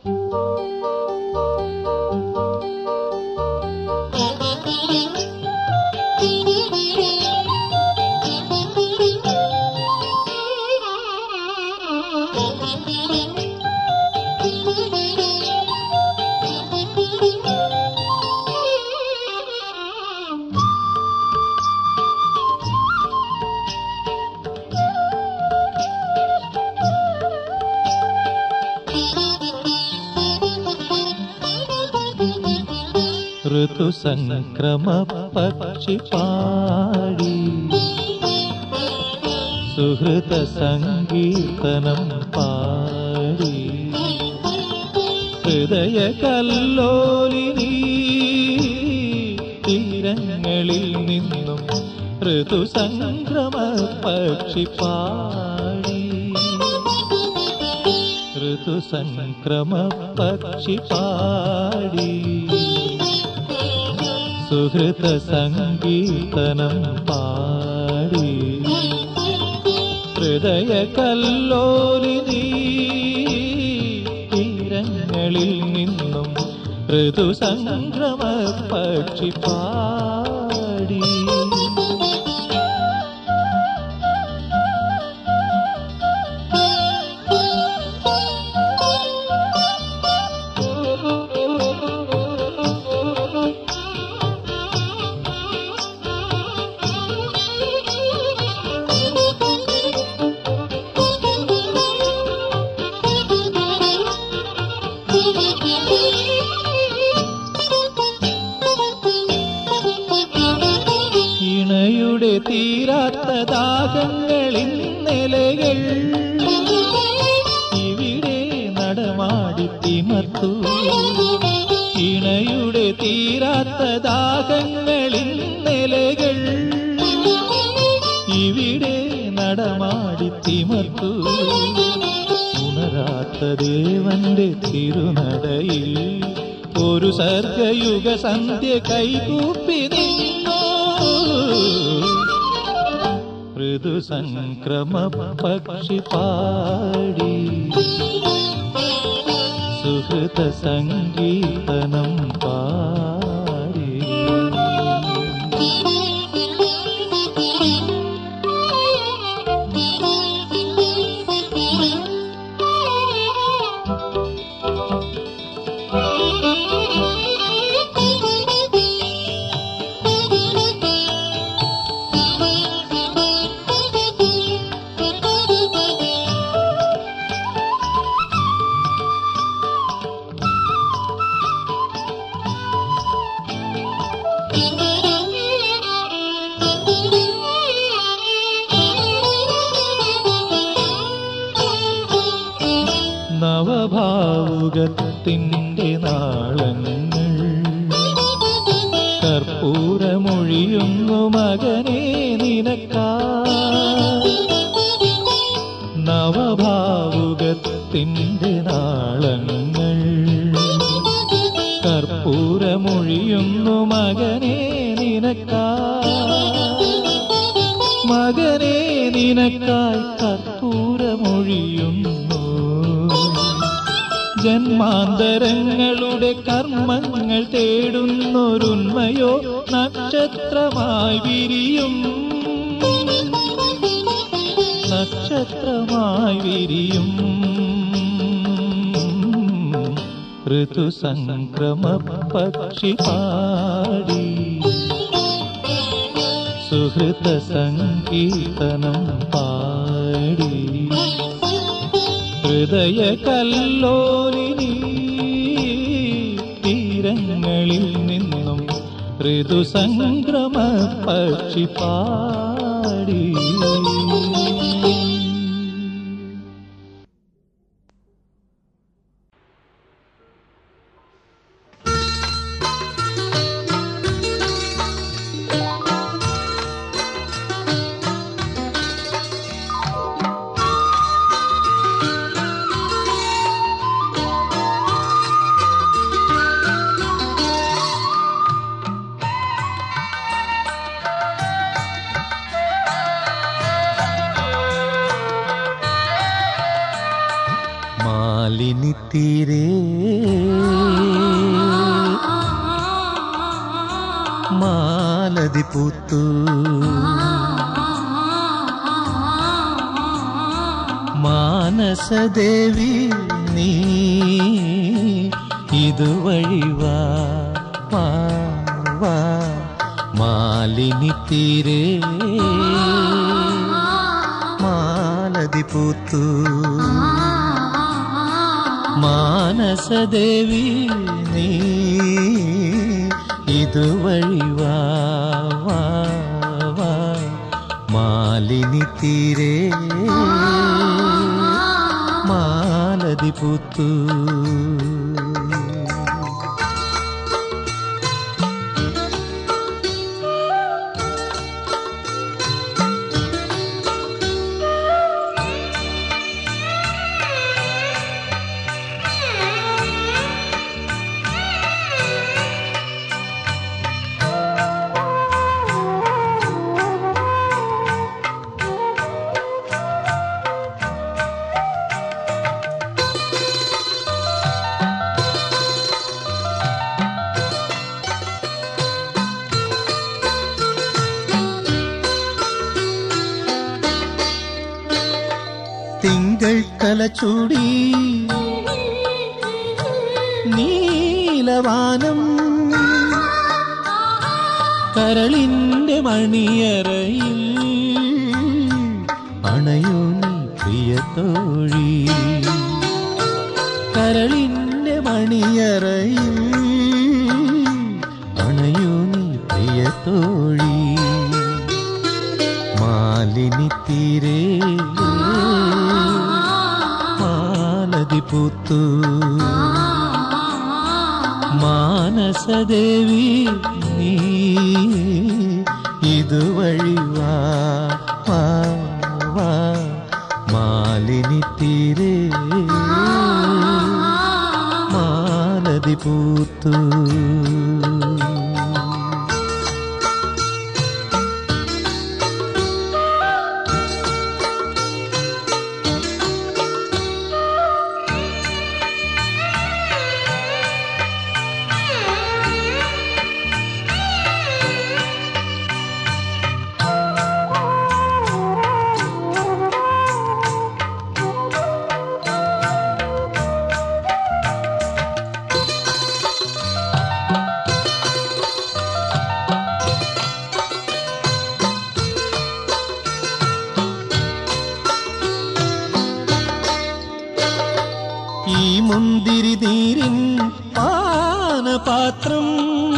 ഋതുസംക്രമ പക്ഷി പാടി സുഹൃത സംഗീതനം പാടി ഹൃദയ കല്ലോലിനി തീരങ്ങളിൽ നിന്നും ഋതുസംക്രമ പക്ഷി പാടി ഋതുസംക്രമ പക്ഷി പാടി സുഹൃത സംഗീതനം പാടി ഹൃദയ കല്ലോലിനി തീരങ്ങളിൽ നിന്നും ഋതുസംക്രമ പക്ഷി പാടി ഇണയുടെ തീരാത്ത ദാഹങ്ങളിൽ നിലകൾ ഇവിടെ നടമാടി തിമർത്തു ഇണയുടെ തീരാത്ത ദാഹങ്ങളിൽ നിലകൾ ഇവിടെ നടമാടി തിമർത്തു ഉണരാത്ത ദേവന്റെ തിരുനടയിൽ ഒരു സർഗയുഗ സന്ധ്യ കൈകൂപ്പി നിന്നു ഋതുസംക്രമ പക്ഷി പാടി സുഹൃത സംഗീതനം പാടി നവഭാവുകത്തിൻ്റെ നാളങ്ങൾ കർപ്പൂരമൊഴിയുന്നു മകനെ നിനക്കാ നവഭാവുകത്തിൻ്റെ നാളങ്ങൾ കർപ്പൂരമൊഴിയുന്നു മകനെ നിനക്കാ മകനെ നിനക്കായി കർപ്പൂരമൊഴിയുന്നു ജന്മാന്തരങ്ങളുടെ കർമ്മങ്ങൾ തേടുന്നൊരുന്മയോ നക്ഷത്രമായി വിരിയും നക്ഷത്രമായി വിരിയും ഋതുസംക്രമ പക്ഷി പാടി സുഹൃത സംഗീതനം പാടി ഹൃദയ കല്ലോലിനി തീരങ്ങളിൽ നിന്നും ഋതുസംക്രമ പക്ഷി പാടി മാലിനി തീരേ മാലതി പൂത്തു മാനസദേവി നീ ഇതുവഴി വാ വാ വാ മാലിനി തീരേ മാലതി പൂത്തു മാനസദേവി നീ ഇതുവഴി വാ വാ വാ മാലിനി തീരേ മാലതി പൂത്തു തിങ്കൾ കലച്ചൂടി നീലവാനം കരളിന്റെ മണിയറയിൽ അണയോ നീ പ്രിയത്തോഴി കരളിന്റെ മണിയറയിൽ അണയോ നീ പ്രിയത്തോഴി മാലിനി തീരേ മാലതി പൂത്തു മാനസദേവി നീ ഇതുവഴി വാ വാ വാ മാലിനി തീരേ മാലതി പൂത്തു ഈ മുന്തിരി നീരിൻ പാനപാത്രം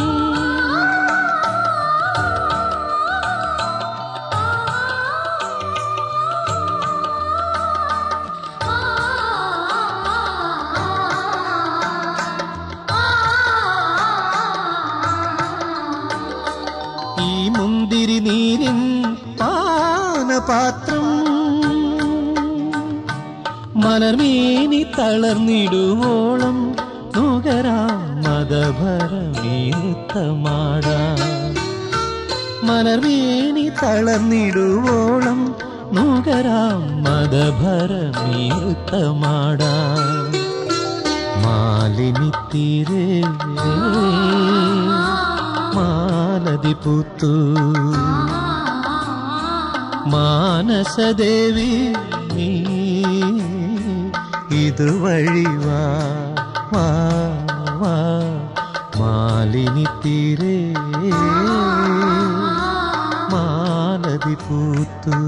ഈ മുന്തിരി നീരിൻ പാനപാത്രം മലർമേനി തളർന്നിടുവോളം നുകരാം മതഭരമീത്തമാടാം മലർമേനി തളർന്നിടുവോളം നുകരാം മതഭരമീത്തമാടാം മാലിനി തീരേ മാലതി പൂത്തു മാനസദേവി നീ ഇതുവഴി വാ വാ വാ മാലിനി തീരേ മാലതി പൂത്തു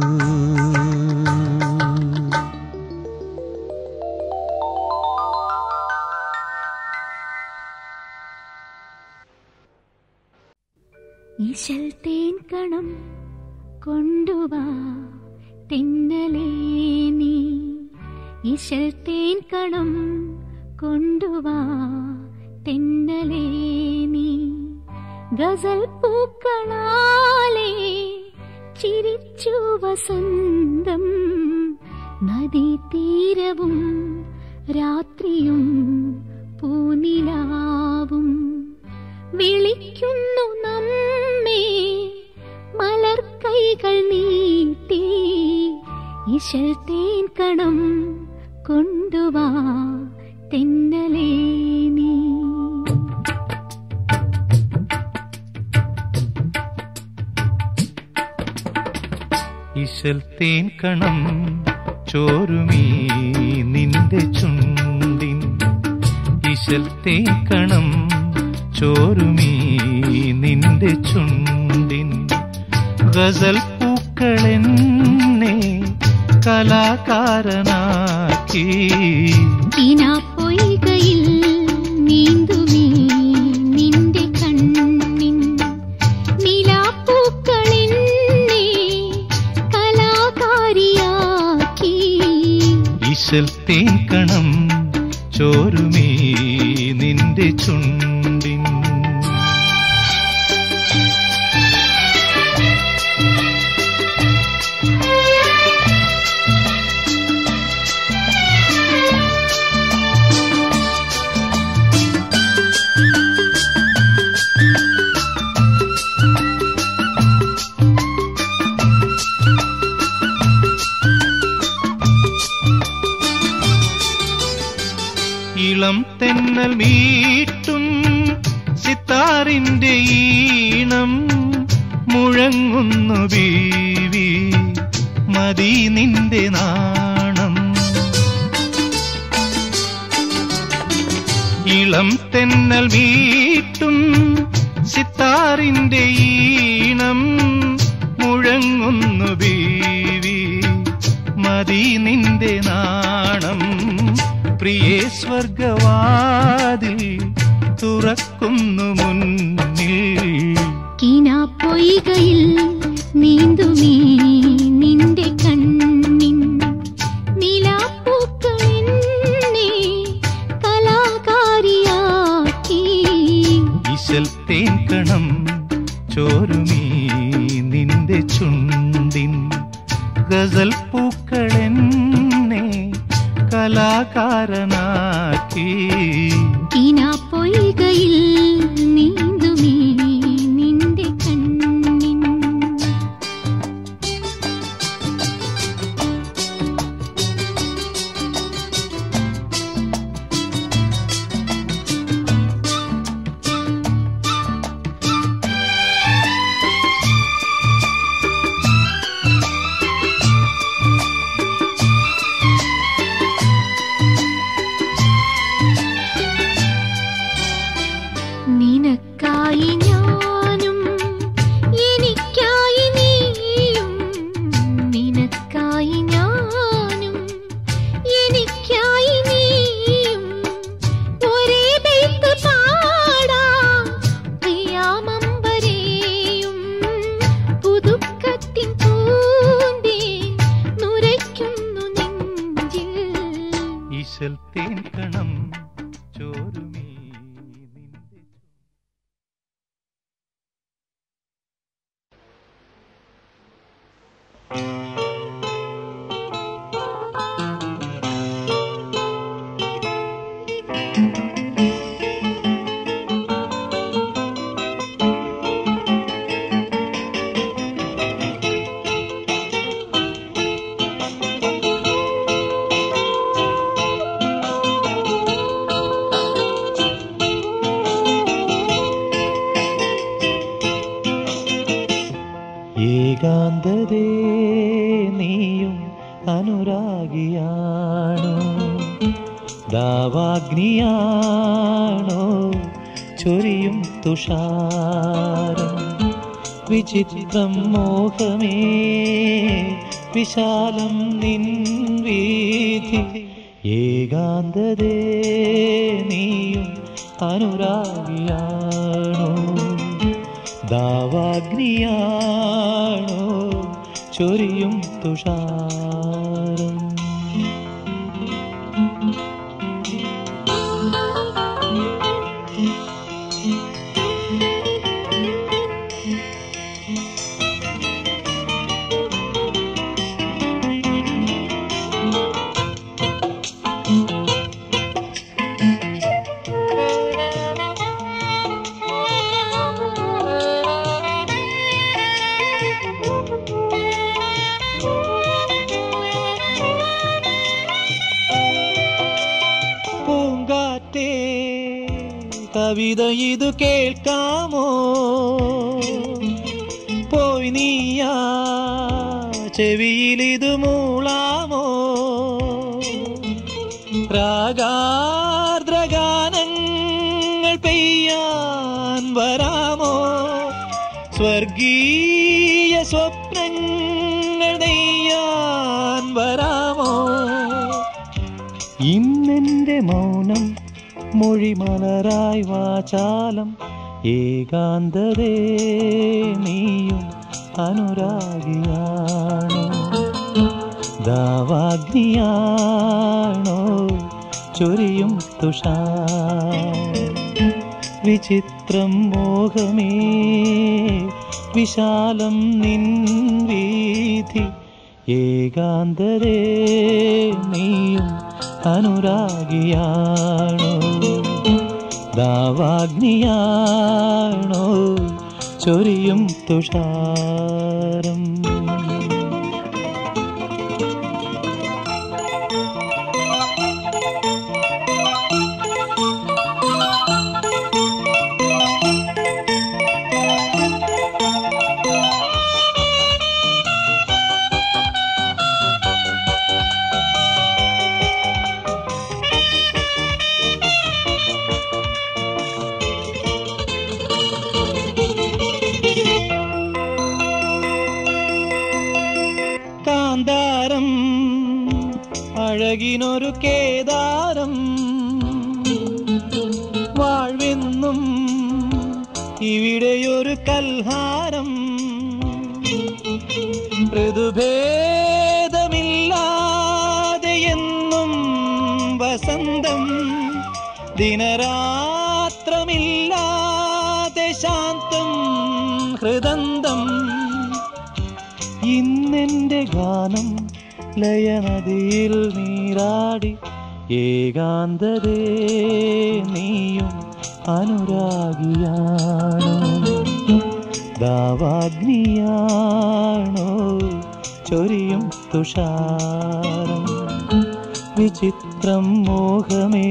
ഇശൽ തേൻ കണം കൊണ്ടുവാ തെന്നലേ നീ ഇശൽ തേൻ കണം കൊണ്ടുവാ തെന്നലേ നീ ഗസൽ പൂക്കളാലേ ചിരിച്ചു വസന്തം നദീതീരവും രാത്രിയും പൂനിലാവും വിളിക്കുന്നു നമ്മെ മലർക്കൈകൾ നീട്ടി ഇശൽ തേൻ കണം കൊണ്ടുവാ തെന്നലേ നീ ഇശൽ തേൻ കണം ചോരുമീ നിന്റെ ചുണ്ടിൻ ഇശൽ തേൻ കണം ചോരുമീ നിന്റെ ചുണ്ടിൻ ഗസൽ പൂക്കളെന്നെ കലാകാരനാക്കി പൊയ്കയിൽ നീന്തുമീ നിന്റെ കണ്ണിൻ നിലാപ്പൂക്കളെന്നെ കലാകാരിയാക്കി ഇശൽ തേൻ കണം ചോരുമീ നിന്റെ ചുണ്ടിൻ ഇളം തെന്നൽ മീട്ടും സിത്താറിന്റെ ഈണം മുഴങ്ങുന്നു ബീവി മതി നിന്റെ നാണം ഇളം തെന്നൽ മീട്ടും സിത്താറിന്റെ ഈണം മുഴങ്ങുന്നു ബീവി മതി നിന്റെ നാണം പ്രിയേ സ്വർഗവാതിൽ തുറക്കുന്നു മുന്നിൽ പൊയ്കയിൽ നീന്തുമീ നിന്റെ കണ്ണിൻ നിലാപ്പൂക്കളെന്നെ കലാകാരിയാക്കി ഇശൽ തേൻ കണം ചോരുമീ നിന്റെ ചുണ്ടിൻ ഗസൽ പൂക്കളെന്നെ കലാകാരനാക്കി പൊയ്കയിൽ നീന്തുമീ നിന്റെ കണ്ണിൻ നിനക്കായി ഞാനും എനിക്കായി നീയും നിനക്കായി ഞാനും എനിക്കായി നീയും ഒരേ ബെയ്ത്ത് പാടാം പ്രിയാമമ്പരേയും പുതുക്കത്തിൻ പൂന്തേ നുരയ്ക്കുന്നു നെഞ്ചിൽ ഇശൽ തേൻ കണം ചോരുമീ നിന്റെ ഏകാന്തതേ നീയും അനുരാഗിയാണോ ദാവാഗ്നിയാണോ ചൊരിയും തുഷാരം വിചിത്രം മോഹമേ വിശാലം നിൻ വീതി ഏകാന്തതേ നീയും അനുരാഗിയാണോ ദാവാഗ്നിയാണോ ചൊരിയും തുഷാരം Thank you. കാറ്റേ കവിത ഇതു കേൾക്കാമോ പോയി നീയാ ചെവിയിൽ ഇത് മൂളാമോ രാഗാർദ്രഗാനങ്ങൾ പെയ്യാൻ വരാമോ സ്വർഗീയ സ്വപ്നങ്ങൾ നെയ്യാൻ വരാമോ ഇന്നെന്റെ മൗനം മൊഴിമലരായി വാചാലം ഏകാന്തതേ നീയും അനുരാഗിയാണോ ദാവാഗ്നിയാണോ ചൊരിയും തുഷാർ വിചിത്രം മോഹമേ വിശാലം നിൻ വീഥി ഏകാന്തരേ നീയും അനുരാഗിയാണോ ദാവാഗ്നിയാണോ ചൊരിയും തുഷാരം കാന്താരം അഴകിനൊരു കേദാരം വാഴ്വെന്നും ഇവിടെയൊരു കൽഹാരം ഋതുഭേദമില്ലാതെ എന്നും വസന്തം ദിനരാത്രമില്ലാതെ ശാന്തം ഹൃദന്തം ഇന്നെന്റെ ഗാനം ലയനദിയിൽ നീരാടി ഏകാന്തതേ നീയും അനുരാഗിയാണോ ദാവാഗ്നിയാണോ ചൊരിയും തുഷാരം വിചിത്രം മോഹമേ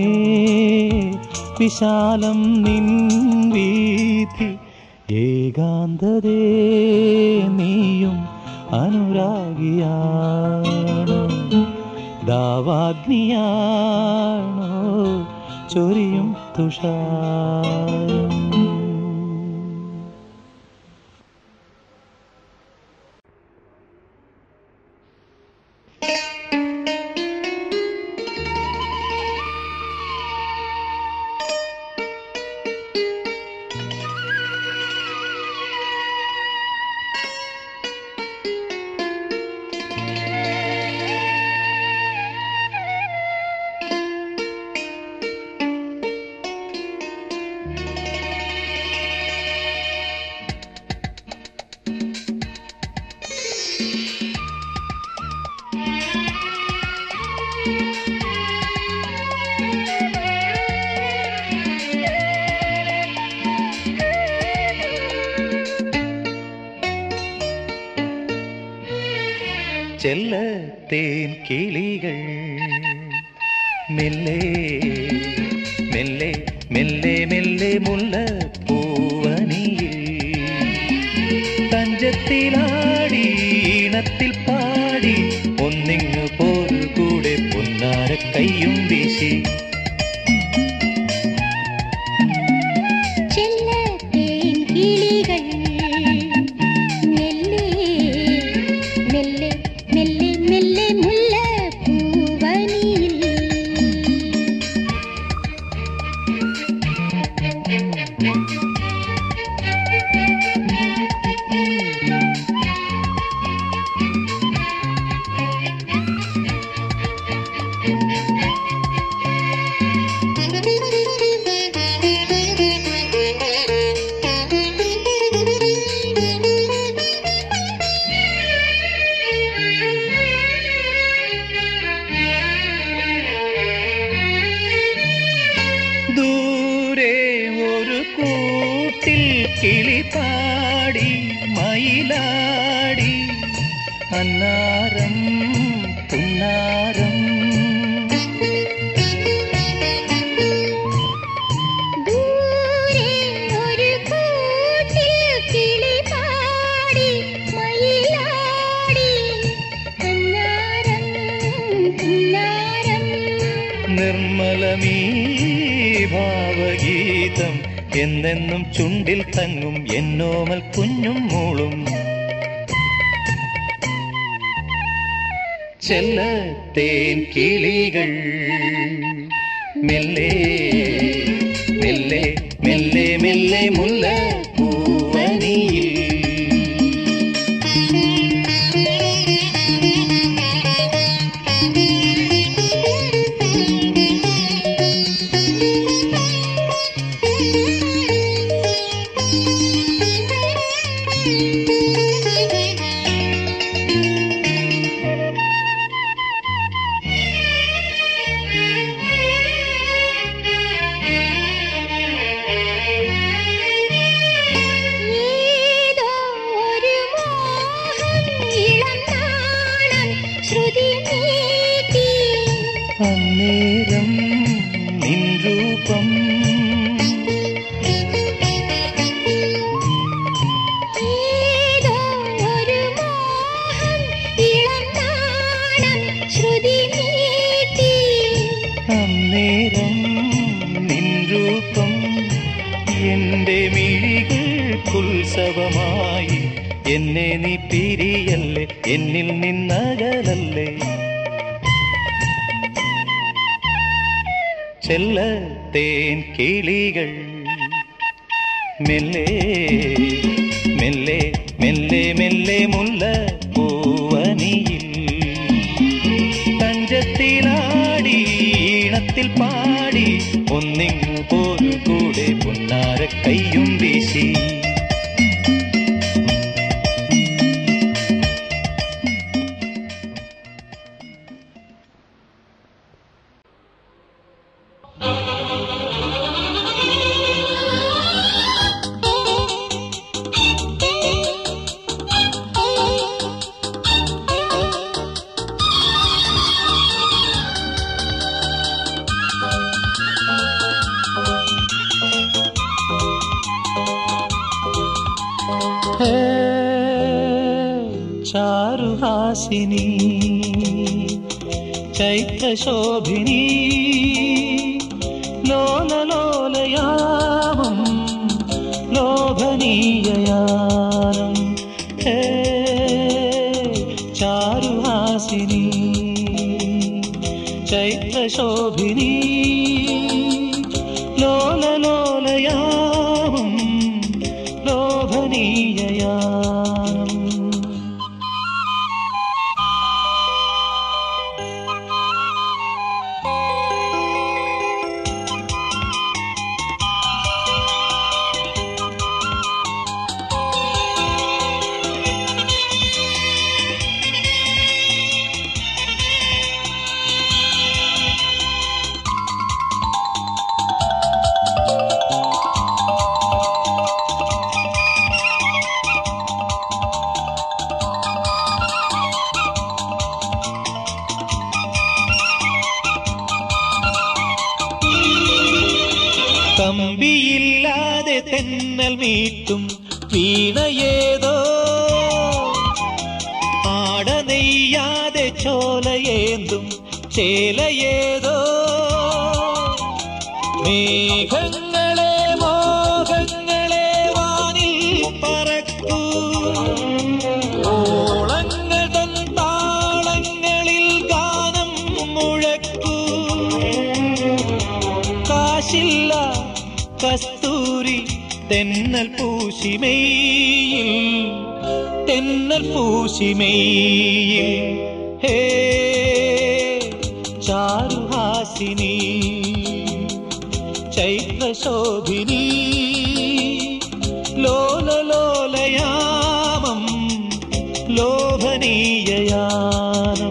വിശാലം നിൻ വീഥി ഏകാന്തതേ നീയും അനുരാഗിയാണോ ദാവാഗ്നിയാണോ ചൊരിയും തുഷാരം ചെല്ലത്തേൻ കിളികൾ മെല്ലെ മെല്ലെ മെല്ലെ മെല്ലെ മുല്ല പൂവനിയിൽ തഞ്ചത്തിലാടി ഈണത്തിൽ പാടി ഒന്നിങ്ങു പോരു കൂടെ പൊന്നാര കയ്യും വീശി ചെല്ലത്തേൻ കിളികൾ മെല്ലെ മെല്ലെ മെല്ലെ മെല്ലെ മുല്ലപ്പൂവനിയിൽ ദൂരെ ഒരു കൂട്ടിൽ കിളി പാടി മയിലാടി അന്നാരം പുന്നാരം നിർമ്മലമീ ഭാവഗീതം എന്നെന്നും ചുണ്ടിൽ തങ്ങും എന്നോമൽ കുഞ്ഞും മൂളും ചെല്ലത്തേൻ കിളികൾ മെല്ലെ മെല്ലെ മെല്ലെ മെല്ലെ മുല്ല പൂവനിയിൽ ഏതോ ഒരു മോഹം ഇളം നാണം ശ്രുതി നീട്ടി അന്നേരം നിൻ രൂപം ഏതോ ഒരു മോഹം ഇളം നാണം ശ്രുതി നീട്ടി അന്നേരം നിൻ രൂപം എന്റെ മിഴികൾക്കുത്സവമായി എന്നെ നീ പിരിയല്ലേ എന്നിൽ നിന്നകലല്ലേ ചെല്ല തേൻ കിളികൾ മെല്ലെ മെല്ലെ മെല്ലെ മെല്ലെ മുല്ല പൂവനിയിൽ തഞ്ചത്തിലാടി ഈണത്തിൽ പാടി ഒന്നിങ്ങു പോരു കൂടെ പൊന്നാര കയ്യും വീശി ഹേ, ചാരുഹാസിനി ചൈത്രശോഭിനി ലോലലോലയാമം ലോഭനീയയാനം ഹേ ചാരുഹാസിനി ചൈത്രശോഭിനി ലോലലോലയാമം ലോഭനീയയാനം കമ്പിയില്ലാതെ തെന്നൽ മീട്ടും വീണയേതോ ആട നെയ്യാതെ ചോലയേന്തും ചേലയേതോ മേഘങ്ങളെ മോഹങ്ങളെ വാനിൽ പറക്കൂ ഓളങ്ങൾ തൻ താളങ്ങളിൽ ഗാനം മുഴക്കൂ കാശില്ല കസ്തൂരി തെന്നൽ പൂശിമയിൽ തെന്നൽ പൂശിമയിൽ ഹേ ചാരുഹാസിനി ചൈത്രശോഭിനി ലോലലോലയാമം ലോഭനീയയാനം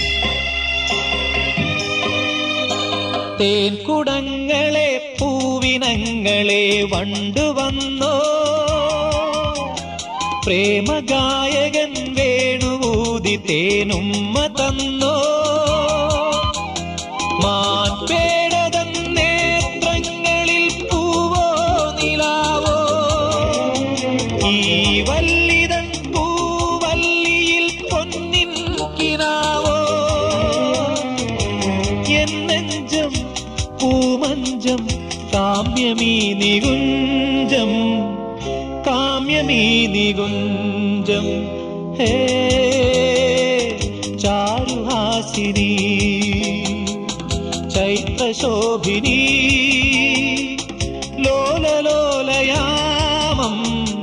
തേൻകുടങ്ങളെ പൂവി കിനങ്ങളെ വണ്ടുവന്നോ പ്രേമഗായകൻ വേണുവൂതി തേനുമ്മ തന്നോ മാൻപേടതൻ നേത്രങ്ങളിൽ പൂവോ നിലാവോ ഈ വല്ലിതൻ പൂവല്ലിയിൽ പൊന്നിൻ കിനാവോ എന്നെഞ്ചം പൂമഞ്ചം കാമ്യമീ നികുഞ്ചം കാമ്യമീ നികുഞ്ചം ഹേ ചാരുഹാസിനി ചൈത്രശോഭിനി ലോലലോലയാമം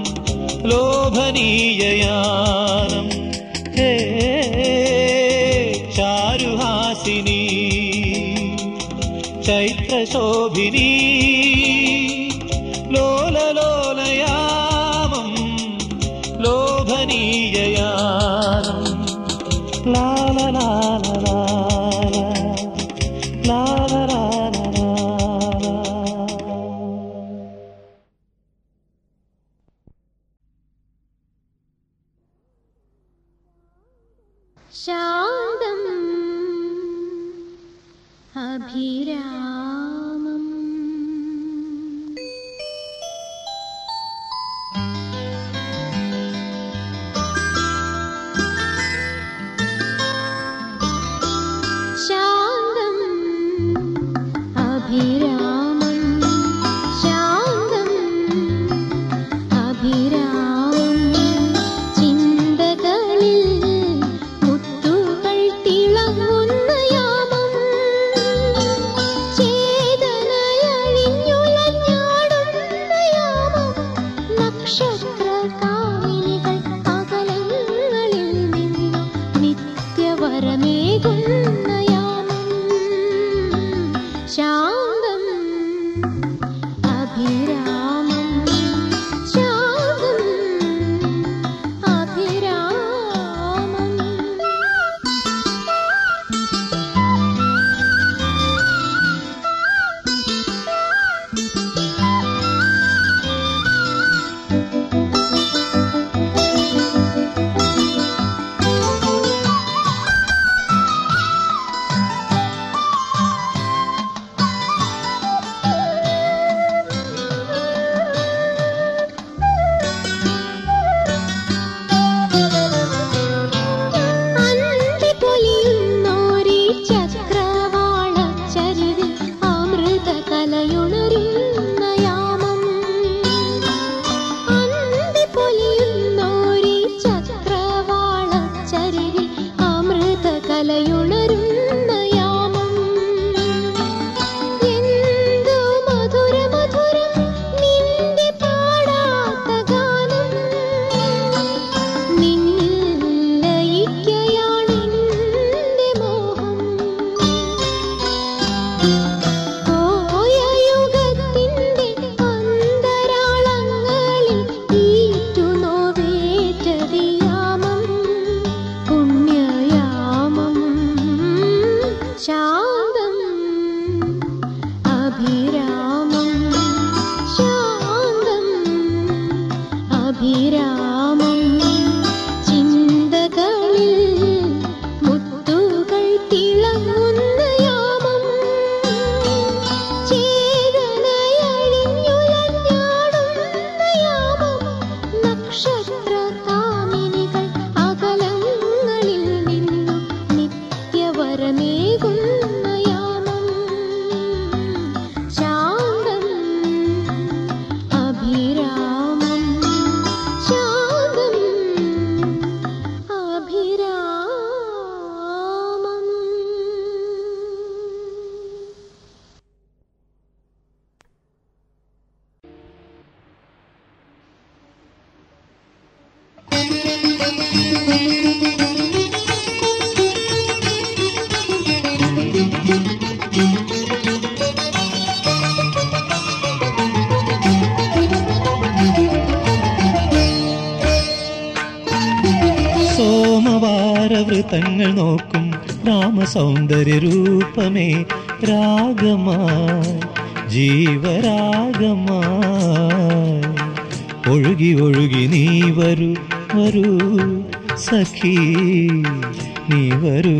ലോഭനീയയാനം ഹേ ചാരുഹാസിനി ചൈത്രശോഭിനി ലോലലോലയാമം ലോഭനീയയാനം ലാലലാലലാല ലാലലാലലാല ശാന്തം അഭിരാമം ശാന്തം അഭിരാമം ശാന്തം അഭിരാമം ചിന്തകളിൽ മുത്തുകൾ തിളങ്ങുന്ന യാമം ചേതനയഴിഞ്ഞുലഞ്ഞാടുന്ന യാമം നക്ഷത്രകാമിനികൾ അകലങ്ങളിൽ നിന്നു നിത്യവരമേകുന്ന യാമം ശാന്തം അഭിരാമം ശാന്തം അഭിരാമം അന്തിപൊലിയുന്നോരീ ചക്രവാളച്ചരിവിൽ അമൃതകലയുണരുന്ന യാമം. അന്തിപൊലിയുന്നോരീ ചക്രവാളച്ചരിവിൽ അമൃതകലയുണരുന്ന യാമം. എന്തു മധുര മധുരം നിന്റെ പാടാത്ത ഗാനം നിന്നിൽ ലയിക്കയാണെന്റെ മോഹം പോയ യുഗത്തിന്റെ അന്തരാളങ്ങളിൽ ഈറ്റുനോവേറ്റതിയാമം പുണ്യയാമം ശാന്തം അഭിരാമം ശാന്തം അഭിരാമം ചിന്തകളിൽ മുത്തുകൾ തിളങ്ങുന്ന യാമം ചേതനയഴിഞ്ഞുലഞ്ഞാടുന്ന യാമം നക്ഷത്രകാമിനികൾ അകലങ്ങളിൽ നിന്നു നിത്യവരമേകുന്ന യാമം ശാന്തം അഭിരാമം ശാന്തം അഭിരാമം സോമവാരവൃതങ്ങൾ നോക്കും രാമസൗന്ദര്യ രൂപമേ രാഗമായി ജീവരാഗമായി ഒഴുകി ഒഴുകി നീ വരൂ വരൂ സഖി നീ വരൂ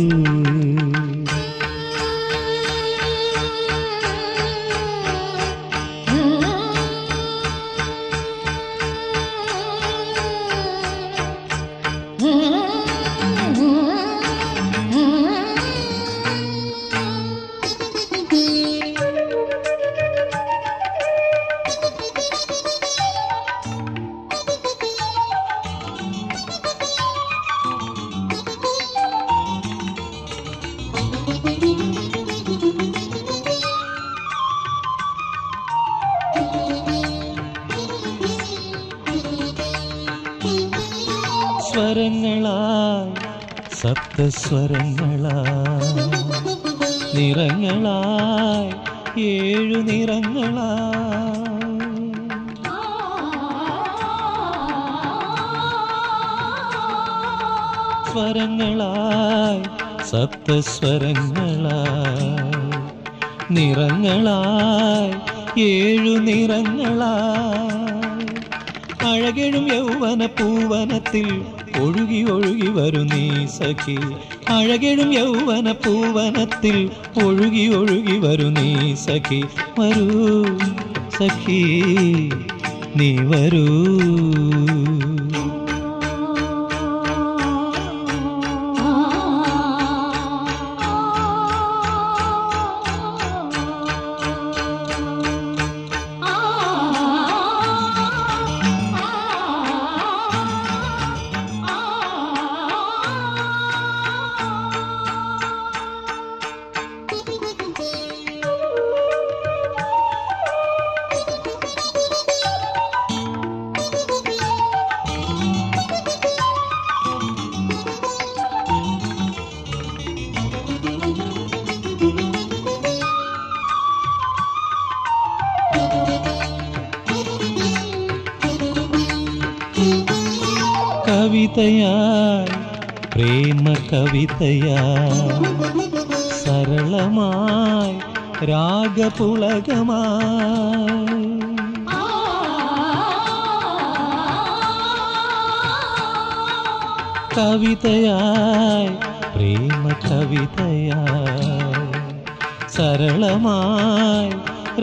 സ്വരങ്ങളായി സപ്തസ്വരങ്ങളായി നിറങ്ങളായി ഏഴു നിറങ്ങളായി സ്വരങ്ങളായി സപ്തസ്വരങ്ങളായി നിറങ്ങളായി ഏഴു നിറങ്ങളായി അഴകെഴും യൗവന പൂവനത്തിൽ ഒഴുകി ഒഴുകി വരു നീ സഖി അഴകെഴും യൗവന പൂവനത്തിൽ ഒഴുകി ഒഴുകി വരു നീ സഖി വരൂ സഖി നീ വരൂ കവിതയായി പ്രേമ കവിതയായി സരളമായി രാഗപുളകമായി കവിതയായി പ്രേമ കവിതയായി സരളമായി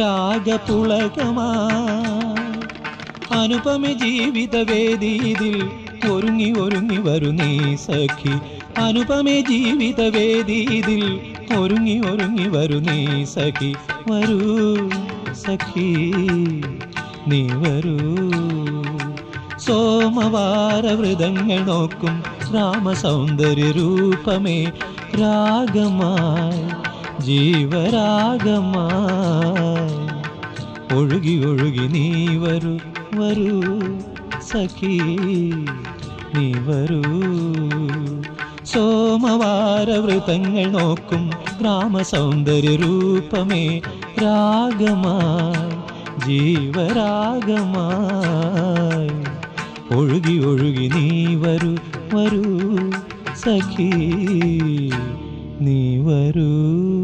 രാഗപുളകമായി അനുപമ ജീവിത വേദിയിൽ ഒരുങ്ങി ഒരുങ്ങി വരു നീ സഖി അനുപമ ജീവിത വേദിയിൽ ഒരുങ്ങി ഒരുങ്ങി വരു നീ സഖി വരൂ സഖി നീ വരൂ സോമവാര വ്രതങ്ങൾ നോക്കും രാമസൗന്ദര്യ രൂപമേ രാഗമായി ജീവരാഗമായി ഒഴുകി ഒഴുകി നീ വരൂ വരൂ സഖി നീ വരൂ സോമവാര വ്രതങ്ങൾ നോക്കും ഗ്രാമസൗന്ദര്യ രൂപമേ രാഗമായി ജീവരാഗമായി ഒഴുകി ഒഴുകി നീ വരൂ വരൂ സഖി നീ വരൂ